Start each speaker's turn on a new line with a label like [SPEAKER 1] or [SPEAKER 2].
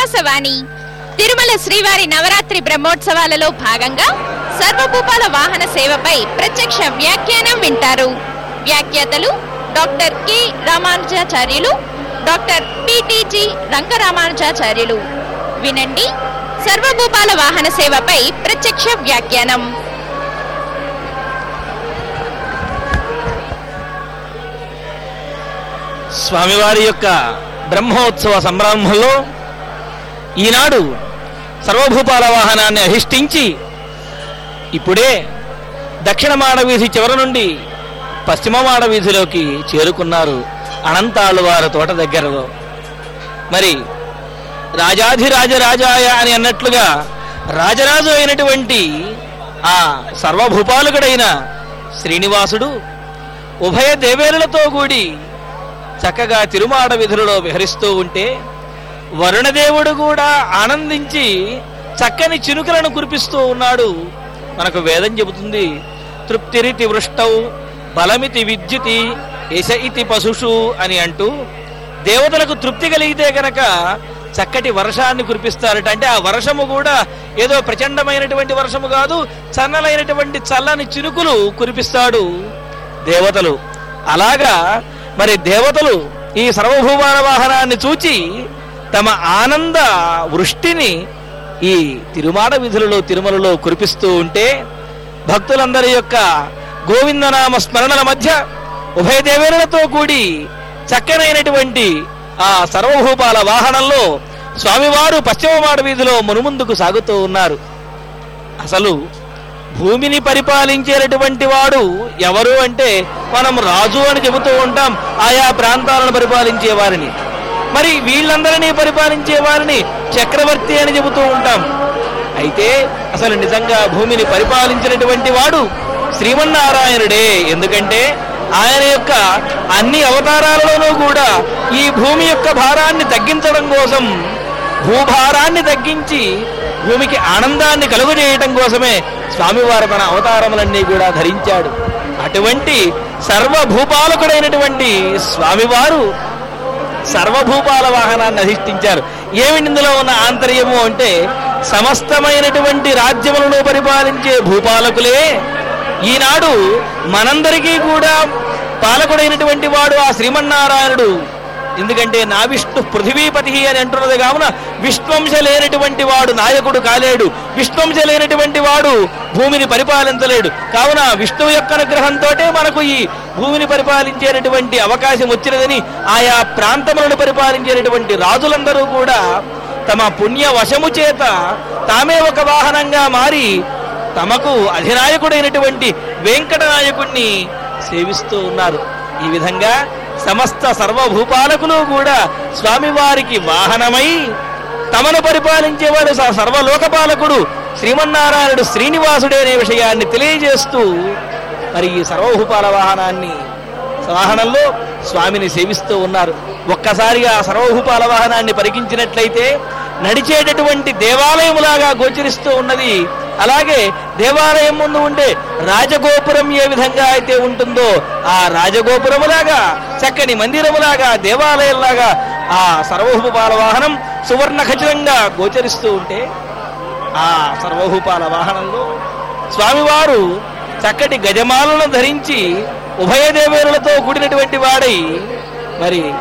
[SPEAKER 1] ఆకాశవాణి తిరుమల శ్రీవారి నవరాత్రి బ్రహ్మోత్సవాలలో భాగంగా సర్వభూపాల వాహన సేవపై ప్రత్యక్ష వ్యాఖ్యానం వింటారు వ్యాఖ్యాతలు doctor K Ramanujacharyulu doctor PTG Rangaramanujacharyulu వినండి సర్వభూపాల వాహన సేవపై ప్రత్యక్ష వ్యాఖ్యానం
[SPEAKER 2] స్వామివారి యొక్క బ్రహ్మోత్సవ సంరంభంలో ఈనాడు సర్వభూపాల వాహనాన్ని అధిష్ఠించి ఇప్పుడే దక్షిణ మాడవీధి చివరి నుండి పశ్చిమ మాడవీధిలోకి చేరుకున్నారు అనంతాళ్ళవారి తోట దగ్గరలో మరి రాజాధిరాజ రాజాయ అని అన్నట్లుగా రాజరాజు అయినటువంటి ఆ సర్వభూపాలకుడైన శ్రీనివాసుడు ఉభయ దేవేరులతో కూడి చక్కగా తిరుమాడ విధులలో విహరిస్తూ ఉంటే వరుణదేవుడు కూడా ఆనందించి చక్కని చినుకలను కురిపిస్తూ ఉన్నాడు మనకు వేదం చెబుతుంది తృప్తిరితి వృష్టౌ బలమితి విద్యుతి యశ ఇతి పశుషు అని అంటూ దేవతలకు తృప్తి కలిగితే గనక చక్కటి వర్షాన్ని కురిపిస్తారట అంటే ఆ వర్షము కూడా ఏదో ప్రచండమైనటువంటి వర్షము కాదు చన్నలైనటువంటి చల్లని చినుకులు కురిపిస్తాడు దేవతలు అలాగా మరి దేవతలు ఈ సర్వభూమాన వాహనాన్ని చూచి తమ ఆనంద వృష్టిని ఈ తిరుమాడ విధులలో తిరుమలలో కురిపిస్తూ ఉంటే భక్తులందరి యొక్క గోవిందనామ స్మరణల మధ్య ఉభయ దేవేరులతో కూడి చక్కనైనటువంటి ఆ సర్వభూపాల వాహనంలో స్వామివారు పశ్చిమ మాడ వీధిలో మునుముందుకు సాగుతూ ఉన్నారు అసలు భూమిని పరిపాలించేటటువంటి వాడు ఎవరు అంటే మనం రాజు అని చెబుతూ ఉంటాం ఆయా ప్రాంతాలను పరిపాలించే వారిని మరి వీళ్ళందరినీ పరిపాలించే వారిని చక్రవర్తి అని చెబుతూ ఉంటాం అయితే అసలు నిజంగా భూమిని పరిపాలించినటువంటి వాడు శ్రీమన్నారాయణుడే ఎందుకంటే ఆయన యొక్క అన్ని అవతారాలలోనూ కూడా ఈ భూమి యొక్క భారాన్ని తగ్గించడం కోసం భూభారాన్ని తగ్గించి భూమికి ఆనందాన్ని కలుగజేయటం కోసమే స్వామివారు తన అవతారములన్నీ కూడా ధరించాడు అటువంటి సర్వభూపాలకుడైనటువంటి స్వామివారు సర్వభూపాల వాహనాన్ని అధిష్ఠించారు ఏమిటి ఇందులో ఉన్న ఆంతర్యము అంటే సమస్తమైనటువంటి రాజ్యములను పరిపాలించే భూపాలకులే ఈనాడు మనందరికీ కూడా పాలకుడైనటువంటి వాడు ఆ శ్రీమన్నారాయణుడు ఎందుకంటే నా విష్ణు పృథివీపతి అని అంటున్నది కావున విష్ణువంశ లేనటువంటి వాడు నాయకుడు కాలేడు విష్ణువంశ లేనటువంటి వాడు భూమిని పరిపాలించలేడు కావున విష్ణువు యొక్క అనుగ్రహంతో మనకు ఈ భూమిని పరిపాలించేటటువంటి అవకాశం వచ్చినదని ఆయా ప్రాంతములను పరిపాలించేటటువంటి రాజులందరూ కూడా తమ పుణ్య వశము చేత తామే ఒక వాహనంగా మారి తమకు అధినాయకుడైనటువంటి వెంకట నాయకుణ్ణి సేవిస్తూ ఉన్నారు ఈ విధంగా సమస్త సర్వభూపాలకులు కూడా స్వామివారికి వాహనమై తమను పరిపాలించేవాడు స- సర్వలోకపాలకుడు శ్రీమన్నారాయణుడు శ్రీనివాసుడే అనే విషయాన్ని తెలియజేస్తూ మరి ఈ సర్వభూపాల వాహనాన్ని వాహనంలో స్వామిని సేవిస్తూ ఉన్నారు ఒక్కసారి ఆ సర్వభూపాల వాహనాన్ని పరికించినట్లయితే నడిచేటటువంటి దేవాలయములాగా గోచరిస్తూ ఉన్నది అలాగే దేవాలయం ముందు ఉండే రాజగోపురం ఏ విధంగా అయితే ఉంటుందో ఆ రాజగోపురములాగా చక్కని మందిరములాగా దేవాలయంలాగా ఆ సర్వభూపాల వాహనం సువర్ణ ఖచ్చితంగా గోచరిస్తూ ఉంటే ఆ సర్వభూపాల వాహనంలో స్వామివారు చక్కటి గజమాలను ధరించి ఉభయ దేవేరులతో కూడినటువంటి వాడై మరి